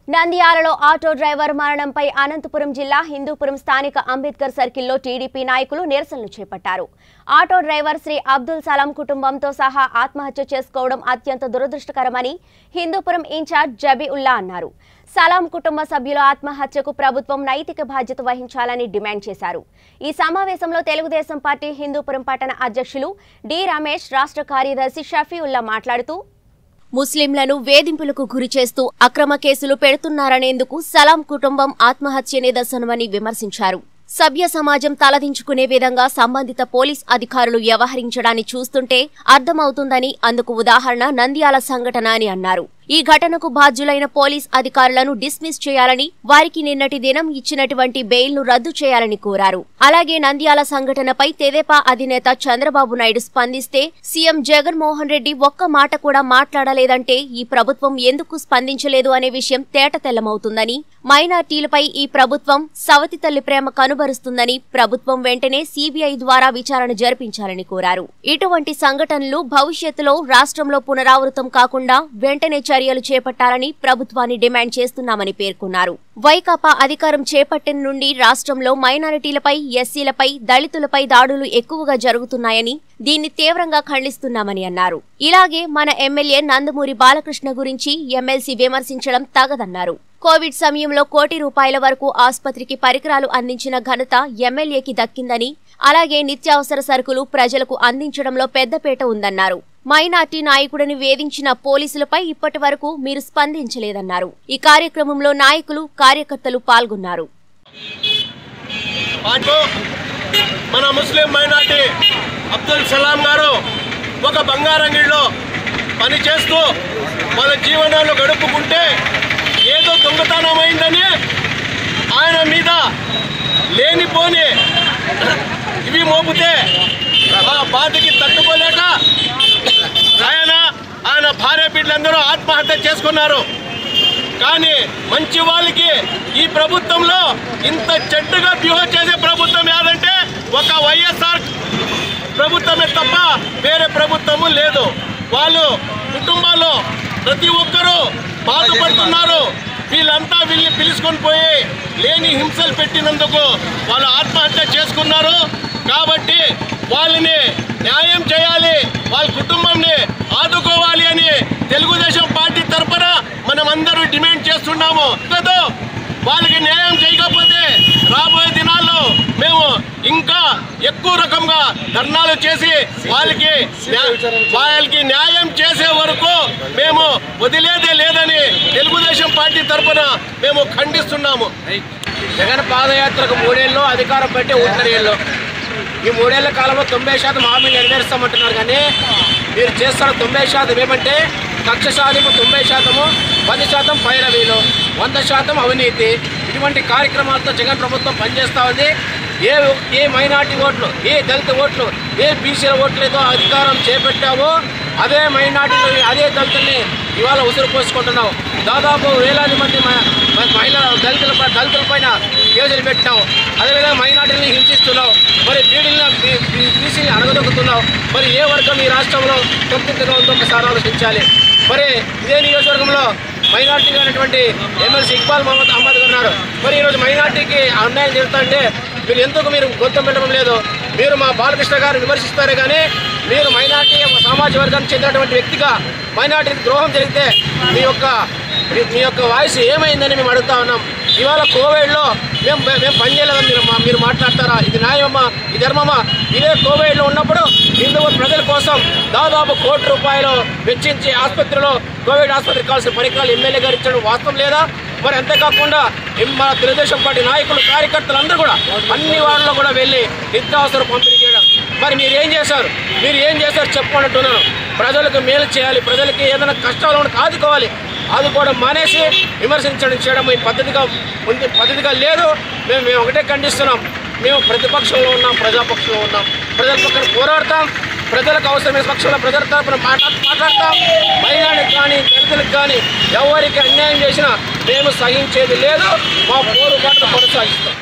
నంద్యాలలో auto driver మరణంపై Anantapuram జిల్లా హిందూపురం స్థానిక అంబేద్కర్ సర్కిల్లో టీడీపీ నాయకులు నిరసనలు చేపట్టారు ఆటో డ్రైవర్ శ్రీ అబ్దుల్ సలాం కుటుంబంతో సహా ఆత్మహత్య చేసుకోవడం అత్యంత దురదృష్టకరమని హిందూపురం ఇన్ఛార్జ్ జబీ ఉల్లా అన్నారు సలాం కుటుంబ సభ్యుల ఆత్మహత్యకు ప్రభుత్వం నైతిక బాధ్యత వహించాలని డిమాండ్ చేశారు ఈ సమావేశంలో తెలుగుదేశం పార్టీ హిందూపురం పట్టణ అధ్యక్షులు డి రమేష్ రాష్ట్ర కార్యదర్శి షఫీఉల్లా మాట్లాడుతూ ముస్లింలను వేధింపులకు గురి చేస్తూ అక్రమ కేసులు పెడుతున్నారనేందుకు సలాం కుటుంబం ఆత్మహత్య నిదర్శనమని విమర్శించారు సభ్య సమాజం తలదించుకునే విధంగా సంబంధిత పోలీస్ అధికారులు వ్యవహరించడాన్ని చూస్తుంటే అర్థమవుతుందని అందుకు ఉదాహరణ నంద్యాల సంఘటన అని అన్నారు ఈ ఘటనకు బాధ్యులైన పోలీస్ అధికారులను డిస్మిస్ చేయాలని వారికి నిన్నటి దినం ఇచ్చినటువంటి బెయిల్ను రద్దు చేయాలని కోరారు అలాగే నంద్యాల సంఘటనపై తెదేపా అధినేత చంద్రబాబు నాయుడు స్పందిస్తే సీఎం జగన్మోహన్ రెడ్డి ఒక్క మాట కూడా మాట్లాడలేదంటే ఈ ప్రభుత్వం ఎందుకు స్పందించలేదు అనే విషయం తేటతెల్లమవుతుందని మైనార్టీలపై ఈ ప్రభుత్వం సవతి తల్లి ప్రేమ కనుబరుస్తుందని ప్రభుత్వం వెంటనే సీబీఐ ద్వారా విచారణ జరిపించాలని కోరారు ఇటువంటి సంఘటనలు భవిష్యత్తులో రాష్ట్రంలో పునరావృతం కాకుండా వెంటనే చర్యలు చేపట్టాలని ప్రభుత్వాన్ని డిమాండ్ చేస్తున్నామని పేర్కొన్నారు వైకాపా అధికారం చేపట్టిన నుండి రాష్ట్రంలో మైనారిటీలపై ఎస్సీలపై దళితులపై దాడులు ఎక్కువగా జరుగుతున్నాయని దీన్ని తీవ్రంగా ఖండిస్తున్నామని అన్నారు ఇలాగే మన ఎమ్మెల్యే నందమూరి బాలకృష్ణ గురించి ఎమ్మెల్సీ విమర్శించడం తగదన్నారు కోవిడ్ సమయంలో కోటి రూపాయల వరకు ఆసుపత్రికి పరికరాలు అందించిన ఘనత ఎమ్మెల్యేకి దక్కిందని అలాగే నిత్యావసర సరుకులు ప్రజలకు అందించడంలో పెద్దపేట ఉందన్నారు మైనార్టీ నాయకుడిని వేధించిన పోలీసులపై ఇప్పటి వరకు మీరు స్పందించలేదన్నారు ఈ కార్యక్రమంలో నాయకులు కార్యకర్తలు పాల్గొన్నారు పాటు మన ముస్లిం మైనార్టీ అబ్దుల్ సలాం గారు ఒక బంగారంగిడిలో పనిచేస్తూ వాళ్ళ జీవనాలు గడుపుకుంటే ఏదో దొంగతనం అయిందని ఆయన మీద లేనిపోని ఇవి మోపితే ఆ బాధకి తట్టుకోలేక ఆయన ఆయన భార్య బిడ్డలందరూ ఆత్మహత్య చేసుకున్నారు కానీ మంచి వాళ్ళకి ఈ ప్రభుత్వంలో ఇంత చెడ్డగా బిహేవ్ చేసే ప్రభుత్వం ఏదంటే ఒక వైఎస్ఆర్ ప్రభుత్వమే తప్ప వేరే ప్రభుత్వము లేదు వాళ్ళు కుటుంబాల్లో ప్రతి ఒక్కరూ బాధపడుతున్నారు వీళ్ళంతా వీళ్ళని పిలుచుకొని పోయి లేని హింసలు పెట్టినందుకు వాళ్ళు ఆత్మహత్య చేసుకున్నారు కాబట్టి వాళ్ళని న్యాయం చేయాలి వాళ్ళ కుటుంబంని ఆదుకోవాలి అని తెలుగుదేశం పార్టీ తరఫున మనం అందరూ డిమాండ్ చేస్తున్నాము కదా వాళ్ళకి న్యాయం చేయకపోతే రాబోయే దినాల్లో మేము ఇంకా ఎక్కువ రకంగా ధర్నాలు చేసి వాళ్ళకి న్యా- వాళ్ళకి న్యాయం చేసే వరకు మేము వదిలేదే లేదని తెలుగుదేశం పార్టీ తరఫున మేము ఖండిస్తున్నాము జగన్ పాదయాత్రకు మూడేళ్ళు అధికారం పెట్టి ఊరినేళ్ళు ఈ మూడేళ్ల కాలంలో తొంభై శాతం హామీలు నెరవేరుస్తామంటున్నారు కానీ మీరు చేస్తున్న తొంభై శాతం ఏమంటే కక్ష సాధింపు తొంభై శాతము పది శాతం పైరవీలు వంద శాతం అవినీతి ఇటువంటి కార్యక్రమాలతో జగన్ ప్రభుత్వం పనిచేస్తూ ఉంది ఏ ఏ మైనార్టీ ఓట్లు ఏ దళిత ఓట్లు ఏ బీసీల ఓట్లు ఏదో అధికారం చేపట్టావో అదే మైనార్టీలు అదే దళితుల్ని ఇవాళ ఉసురు పోసుకుంటున్నావు దాదాపు వేలాది మంది మ- మ- మహిళల దళితుల పై- దళితుల పైన కేసులు పెట్టినావు అదేవిధంగా మైనార్టీని హింసిస్తున్నావు మరి బీడీలను బీసీని అడగదొక్కుతున్నావు మరి ఏ వర్గం ఈ రాష్ట్రంలో తొమ్మిదిగా ఉందో ఒకసారి ఆలోచించాలి మరి ఇదే నియోజకవర్గంలో మైనార్టీ అయినటువంటి ఎమ్మెల్సీ ఇక్బాల్ మహమ్మద్ అహ్మద్ గారు ఉన్నారు మరి ఈరోజు మైనార్టీకి అన్యాయం జరుగుతుంటే మీరు ఎందుకు మీరు గొంతు పెట్టడం లేదు మీరు మా బాలకృష్ణ గారు విమర్శిస్తారే కానీ మీరు మైనార్టీ సామాజిక వర్గానికి చెందినటువంటి వ్యక్తిగా మైనార్టీకి ద్రోహం జరిగితే మీ యొక్క మీ- మీ యొక్క వాయిస్ ఏమైందని మేము అడుగుతా ఉన్నాం ఇవాళ కోవిడ్లో మేము మేము పనిచేయలేదని మీరు మా- మీరు మాట్లాడతారా ఇది న్యాయమా ఇది ధర్మమా ఇదే కోవిడ్లో ఉన్నప్పుడు హిందూ ప్రజల కోసం దాదాపు కోటి రూపాయలు వెచ్చించి ఆసుపత్రిలో కోవిడ్ ఆసుపత్రికి కావాల్సిన పరికరాలు ఎమ్మెల్యే గారు ఇచ్చడం వాస్తవం లేదా మరి అంతేకాకుండా ఎం- మన తెలుగుదేశం పార్టీ నాయకులు కార్యకర్తలు అందరూ కూడా అన్ని వార్డులో కూడా వెళ్ళి నిత్యావసర పంపిణీ చేయడం మరి మీరు ఏం చేశారు మీరు ఏం చేశారు చెప్పుకుంటున్నాను ప్రజలకు మేలు చేయాలి ప్రజలకి ఏదైనా కష్టాలు ఉంటే ఆదుకోవాలి ఆదుకోవడం మానేసి విమర్శించడం చేయడం ఈ పద్ధతిగా ఉంది పద్ధతిగా లేదు మేము మేము ఒకటే ఖండిస్తున్నాం మేము ప్రతిపక్షంలో ఉన్నాం ప్రజాపక్షంలో ఉన్నాం ప్రజల పక్కన పోరాడతాం ప్రజలకు అవసరమైన పక్షంలో ప్రజల తరపున మాట్లా మాట్లాడతాం మహిళలకు కానీ దళితులకు కానీ ఎవరికి అన్యాయం చేసినా మేము సహించేది లేదు మా పోరుబాటును కొనసాగిస్తాం